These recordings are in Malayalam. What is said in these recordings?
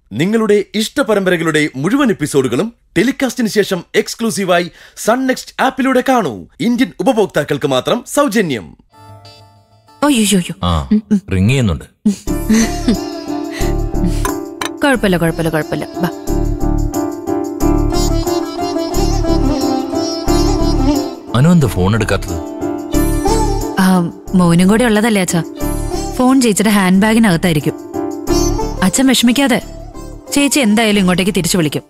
നിങ്ങളുടെ ഇഷ്ട പരമ്പരകളുടെ മുഴുവൻ എപ്പിസോഡുകളും ടെലികാസ്റ്റിന് ശേഷം എക്സ്ക്ലൂസീവായി സൺ നെക്സ്റ്റ് ആപ്പിലൂടെ കാണൂ ഇന്ത്യൻ ഉപഭോക്താക്കൾക്ക് മാത്രം സൗജന്യം അയ്യോ ആ റിങ് ചെയ്യുന്നുണ്ട് കുഴപ്പമില്ല കുഴപ്പമില്ല കുഴപ്പമില്ല ബാ അനു എന്താ ഫോൺ എടുക്കാത്തത് ആ, മോനും കൂടെ ഉള്ളതല്ലേ അച്ഛാ ഫോൺ ചേച്ചിയുടെ ഹാൻഡ് ബാഗിനകത്തായിരിക്കും അച്ഛൻ വിഷമിക്കാതെ ചേച്ചി എന്തായാലും ഇങ്ങോട്ടേക്ക് തിരിച്ചു വിളിക്കും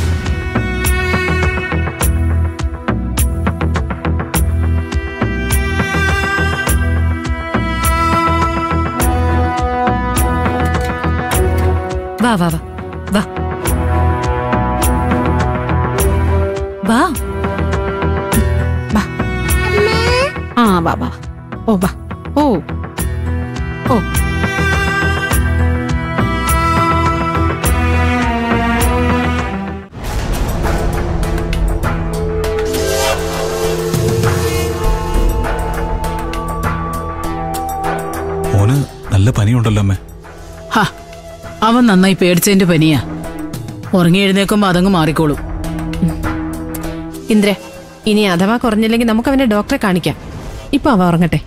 വാ വാ വാ വാ വാ ആ വാ വാ ഓ വാ ഓ ഓ മോന് നല്ല പനിയുണ്ടല്ലോ അമ്മേ ഹാ അവൻ നന്നായി പേടിച്ചതിന്റെ പനിയാ ഉറങ്ങി എഴുന്നേക്കുമ്പോ അതങ്ങ് മാറിക്കോളും ഇന്ദ്ര ഇനി അഥവാ കുറഞ്ഞില്ലെങ്കിൽ നമുക്ക് അവനെ ഡോക്ടറെ കാണിക്കാം ഇപ്പൊ അവ ഉറങ്ങട്ടെ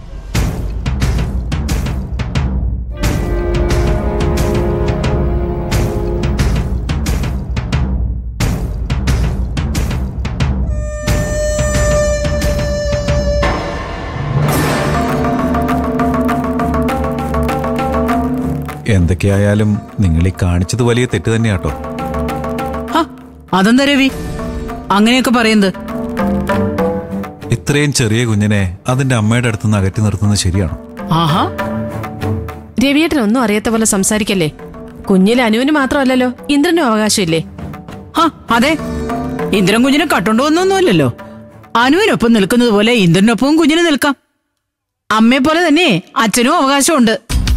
എന്തൊക്കെയായാലും നിങ്ങൾ ഈ കാണിച്ചത് വലിയ തെറ്റ് തന്നെയാട്ടോ ഹാ അതെന്താ രവി അങ്ങനെയൊക്കെ പറയുന്നത് ഇത്രയും ചെറിയ കുഞ്ഞിനെ അതിന്റെ അമ്മയുടെ അടുത്ത് നിന്ന് അകറ്റി നിർത്തുന്നത് ശരിയാണോ ആഹാ രവിയേട്ടൻ ഒന്നും അറിയാത്ത പോലെ സംസാരിക്കല്ലേ കുഞ്ഞിലെ അനുവിന് മാത്രമല്ലല്ലോ ഇന്ദ്രനും അവകാശമില്ലേ ഹാ അതെ ഇന്ദ്രൻ കുഞ്ഞിനെ കട്ടോണ്ട് വന്നൊന്നുമല്ലല്ലോ അനുവിനൊപ്പം നിൽക്കുന്നത് പോലെ ഇന്ദ്രനൊപ്പവും കുഞ്ഞിന് നിൽക്കാം അമ്മയെ പോലെ തന്നെ അച്ഛനും അവകാശമുണ്ട്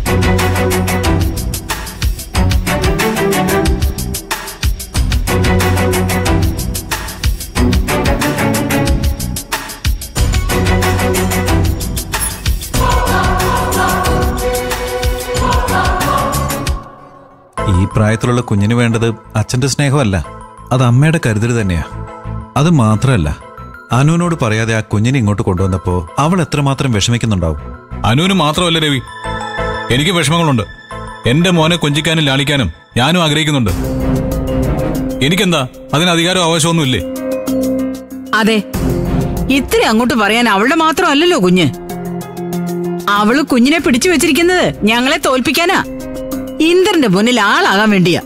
ഈ പ്രായത്തിലുള്ള കുഞ്ഞിന് വേണ്ടത് അച്ഛന്റെ സ്നേഹമല്ല അത് അമ്മയുടെ കരുതൽ തന്നെയാ അത് മാത്രമല്ല അനുവിനോട് പറയാതെ ആ കുഞ്ഞിനെ ഇങ്ങോട്ട് കൊണ്ടുവന്നപ്പോ അവൾ എത്രമാത്രം വിഷമിക്കുന്നുണ്ടാവും അനുവിന് മാത്രമല്ല രവി എനിക്ക് വിഷമങ്ങളുണ്ട് എന്റെ മോനെ കൊഞ്ചിക്കാനും ലാളിക്കാനും ഞാനും ആഗ്രഹിക്കുന്നുണ്ട് എനിക്കെന്താ അതിന് അധികാരം ആവശ്യമൊന്നുമില്ലേ അതെ ഇത്തിരി അങ്ങോട്ട് പറയാൻ അവളുടെ മാത്രമല്ലല്ലോ കുഞ്ഞ് അവള് കുഞ്ഞിനെ പിടിച്ചു വെച്ചിരിക്കുന്നത് ഞങ്ങളെ തോൽപ്പിക്കാനാ ഇന്ദ്രന്റെ മുന്നിൽ ആളാകാൻ വേണ്ടിയാ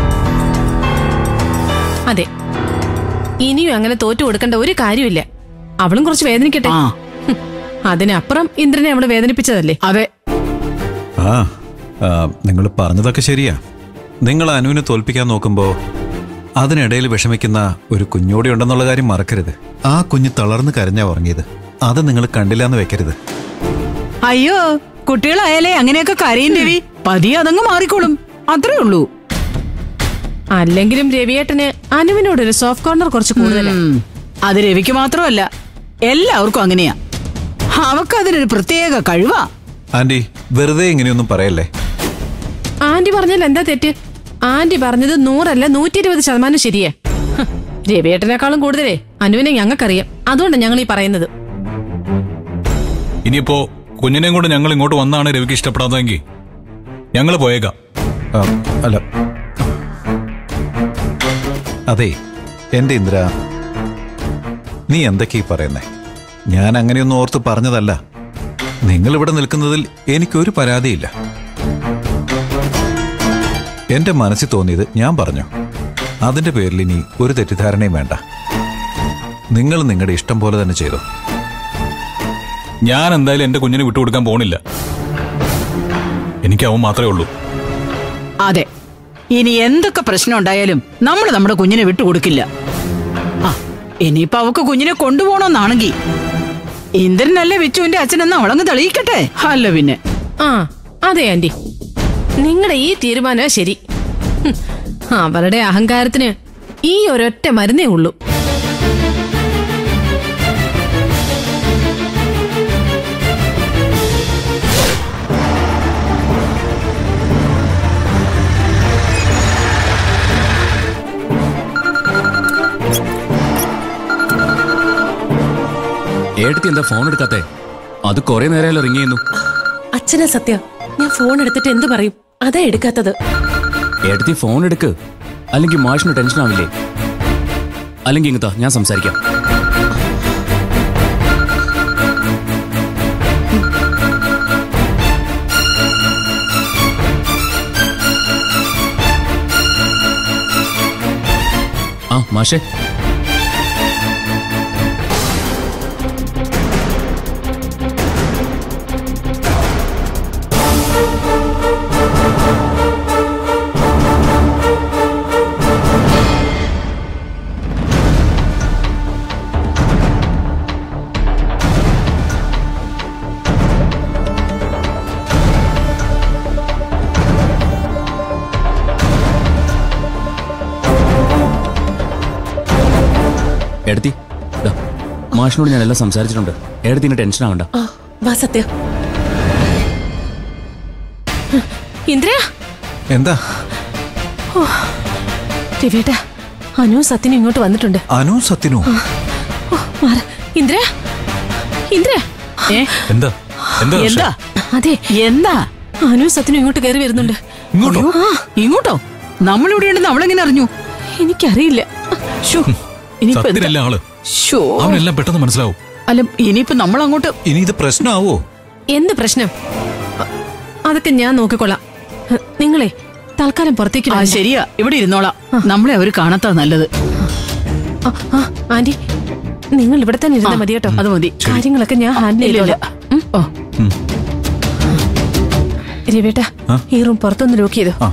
അതെ ഇനിയും അങ്ങനെ തോറ്റു കൊടുക്കേണ്ട ഒരു കാര്യമില്ല അവളും കുറച്ച് വേദനിക്കട്ടെ ആ ഹും, അതിനപ്പുറം ഇന്ദ്രനെ അവള് വേദനിപ്പിച്ചതല്ലേ അതെ ആ നിങ്ങൾ പറഞ്ഞതൊക്കെ ശരിയാ നിങ്ങൾ അനുവിനെ തോൽപ്പിക്കാൻ നോക്കുമ്പോ അതിനിടയിൽ വിഷമിക്കുന്ന ഒരു കുഞ്ഞോടി ഉണ്ടെന്നുള്ള കാര്യം മറക്കരുത് ആ കുഞ്ഞ് തളർന്ന് കരഞ്ഞാ ഉറങ്ങിയത് അത് നിങ്ങൾ കണ്ടില്ല എന്ന് വെക്കരുത് അയ്യോ കുട്ടികളായാലേ അങ്ങനെയൊക്കെ കരയും രവി പതിയെ അതങ്ങ് മാറിക്കോളും അത്രേ ഉള്ളൂ അല്ലെങ്കിലും രവിയേട്ടന് അനുവിനോടൊരു സോഫ്റ്റ് കോർണർ കുറച്ച് കൂടുതലാണ് ഉം. അത് രവിക്ക് മാത്രമല്ല എല്ലാവർക്കും അങ്ങനെയാ അവക്ക് അതിനൊരു പ്രത്യേക കഴിവാ ആന്റി വെറുതെ ഇങ്ങനെയൊന്നും പറയല്ലേ ആന്റി പറഞ്ഞാൽ എന്താ തെറ്റ് ആന്റി പറഞ്ഞത് നൂറല്ല നൂറ്റി ഇരുപത് ശതമാനം ശരിയാ ഹ്, രവിയേട്ടനേക്കാളും കൂടുതലേ അനുവിനെ ഞങ്ങൾക്കറിയാം അതുകൊണ്ടാണ് ഞങ്ങൾ ഈ പറയുന്നത് ഇനിയിപ്പോ കുഞ്ഞിനെയും കൊണ്ട് ഞങ്ങൾ ഇങ്ങോട്ട് വന്നാണ് രവിക്ക് ഇഷ്ടപ്പെടാത്തതെങ്കിൽ ഞങ്ങൾ പോയേക്കാം ആ, അല്ല അതെ എന്റെ ഇന്ദ്ര നീ എന്തൊക്കെയാ ഈ പറയുന്നേ ഞാൻ അങ്ങനെയൊന്നും ഓർത്ത് പറഞ്ഞതല്ല നിങ്ങൾ ഇവിടെ നിൽക്കുന്നതിൽ എനിക്കൊരു പരാതിയില്ല എന്റെ മനസ്സിൽ തോന്നിയത് ഞാൻ പറഞ്ഞു അതിന്റെ പേരിൽ ഇനി ഒരു തെറ്റിദ്ധാരണയും വേണ്ട നിങ്ങൾ നിങ്ങളുടെ ഇഷ്ടം പോലെ തന്നെ ചെയ്തു ഞാൻ എന്തായാലും എന്റെ കുഞ്ഞിനെ വിട്ടുകൊടുക്കാൻ പോണില്ല എനിക്ക് അവൻ മാത്രമേ ഉള്ളൂ അതെ ഇനി എന്തൊക്കെ പ്രശ്നം ഉണ്ടായാലും നമ്മൾ നമ്മുടെ കുഞ്ഞിനെ വിട്ടുകൊടുക്കില്ല ആ ഇനിയിപ്പൊ അവക്ക് കുഞ്ഞിനെ കൊണ്ടുപോകണമെന്നാണെങ്കിൽ ഇന്ദ്രനല്ലേ വിച്ചുവിന്റെ അച്ഛനെന്ന് അവളങ്ങ് തെളിയിക്കട്ടെ അല്ല പിന്നെ ആ അതെ ആന്റി നിങ്ങളുടെ ഈ തീരുമാനമാ ശരി ഹും, അവരുടെ അഹങ്കാരത്തിന് ഈ ഒരൊറ്റ മരുന്നേ ഉള്ളൂ ഏട്ടത്തി എന്താ ഫോൺ എടുക്കാത്തെ അത് കുറെ നേരമല്ലോ റിങ് ചെയ്യുന്നു അച്ഛനെ സത്യ ഞാൻ ഫോൺ എടുത്തിട്ട് എന്ത് പറയും അതാ എടുക്കാത്തത് ഏട്ടത്തി ഫോൺ എടുക്ക് അല്ലെങ്കിൽ മാഷിന് ടെൻഷൻ ആവില്ലേ അല്ലെങ്കിൽ ഇങ്ങത്താ ഞാൻ സംസാരിക്കാം ആ മാഷേ ഏടത്തി ദാ, മാഷിനോട് ഞാൻ എല്ലാം സംസാരിച്ചിട്ടുണ്ട് ഏടത്തിന് ടെൻഷൻ ആവണ്ട ആ വാ സത്യ ഇന്ദ്ര എന്താ രവിയേട്ടാ അനു സത്യനും ഇങ്ങോട്ട് വന്നിട്ടുണ്ട് അനു സത്യനു ഓ, മാറ്. ഇന്ദ്ര ഇന്ദ്ര ഏ എന്താ എന്താ ഹർഷ? എന്താ അതെ എന്താ അനു സത്യനും ഇങ്ങോട്ട് കയറി വരുന്നുണ്ട് ഇങ്ങോട്ടോ അയ്യോ, ഇങ്ങോട്ടോ നമ്മളിവിടെ ഉണ്ടെന്ന് അവളെങ്ങനെ അറിഞ്ഞു എനിക്കറിയില്ല ശ്ശോ, ഇനിയിപ്പോ എന്താ? സത്യനല്ല ആള് ശ്ശോ. അവനെല്ലാം പെട്ടെന്ന് മനസ്സിലാവും അല്ല ഇനിയിപ്പോ നമ്മൾ അങ്ങോട്ട് ഇനി ഇത് പ്രശ്നമാവോ എന്ത് പ്രശ്നം അ- അതൊക്കെ ഞാൻ നോക്കിക്കൊള്ളാം ഹ, നിങ്ങളെ തൽക്കാലം പുറത്തേക്ക് ആ വരണ്ട. ശരിയാ ഇവിടെ ഇരുന്നോളാം നമ്മളെ അവര് കാണാത്താ നല്ലത് ആ, ആ, ആന്റി നിങ്ങൾ ഇവിടെ തന്നെ ഇരുന്നാ ആ, മതി കേട്ടോ അത് മതി. കാര്യങ്ങളൊക്കെ ഞാൻ ഹാൻഡിൽ ഇല്ല, ഇല്ല. ചെയ്തോളാം ഉം. ഓ രവിയേട്ടാ ഈ റൂം പുറത്തൊന്ന് ലോക്ക് ചെയ്തോ ആ.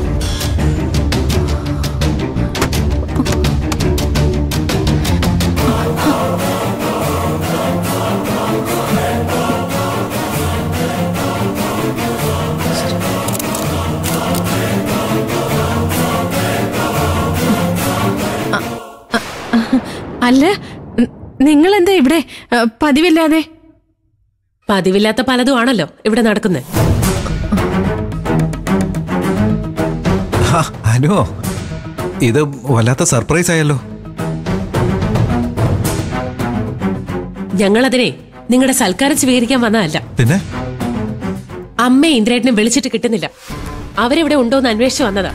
അല്ല നിങ്ങൾ എന്താ ഇവിടെ ആ, പതിവില്ലാതെ പതിവില്ലാത്ത പലതും ആണല്ലോ ഇവിടെ നടക്കുന്നത് ഹാ, അനു ഇത് വല്ലാത്ത സർപ്രൈസ് ആയല്ലോ ഞങ്ങളതിനെ നിങ്ങളുടെ സൽക്കാരം സ്വീകരിക്കാൻ വന്നതല്ല പിന്നെ അമ്മയെ ഇന്ദ്രേട്ടനെ വിളിച്ചിട്ട് കിട്ടുന്നില്ല അവരെവിടെ ഉണ്ടോന്ന് അന്വേഷിച്ചു വന്നതാ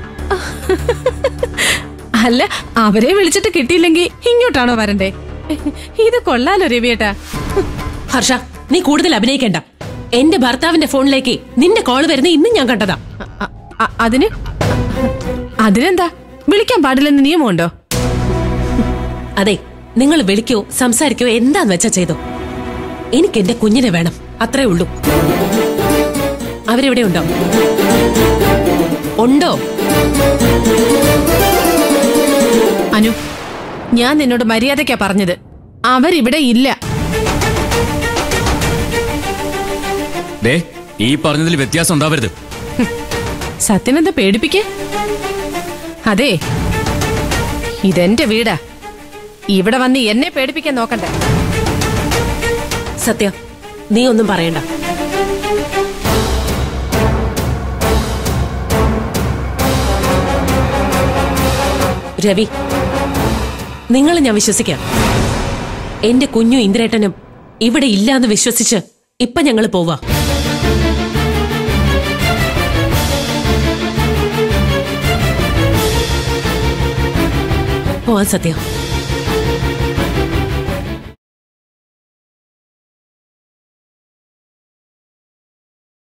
അല്ല അവരെ വിളിച്ചിട്ട് കിട്ടിയില്ലെങ്കിൽ ഇങ്ങോട്ടാണോ വരണ്ടേ ഇത് കൊള്ളാലോ രവിയേട്ടാ ഹർഷ നീ കൂടുതൽ അഭിനയിക്കണ്ട എന്റെ ഭർത്താവിന്റെ ഫോണിലേക്ക് നിന്റെ കോൾ വരുന്ന ഇന്നും ഞാൻ കണ്ടതാ അ- അ- അ- അതിന് അതിനെന്താ വിളിക്കാൻ പാടില്ലെന്ന് നിയമമുണ്ടോ അതെ നിങ്ങൾ വിളിക്കോ സംസാരിക്കോ എന്താന്ന് വെച്ചാ ചെയ്തോ എനിക്ക് എന്റെ കുഞ്ഞിനെ വേണം അത്രേ ഉള്ളൂ അവരെവിടെ ഉണ്ടോ ഉണ്ടോ അനു ഞാൻ നിന്നോട് മര്യാദയ്ക്കാ പറഞ്ഞത് അവരിവിടെ ഇല്ല ദേ ഈ പറഞ്ഞതിൽ വ്യത്യാസം ഉണ്ടാവരുത് സത്യനെന്താ പേടിപ്പിക്കേ അതെ ഇതെന്റെ വീടാ ഇവിടെ വന്ന് എന്നെ പേടിപ്പിക്കാൻ നോക്കണ്ടേ സത്യ നീ ഒന്നും പറയണ്ട രവി നിങ്ങൾ ഞാൻ വിശ്വസിക്കാം എന്റെ കുഞ്ഞു ഇന്ദ്രേട്ടനും ഇവിടെ ഇല്ലാന്ന് വിശ്വസിച്ച് ഇപ്പൊ ഞങ്ങൾ പോവാ പോവാൻ സത്യം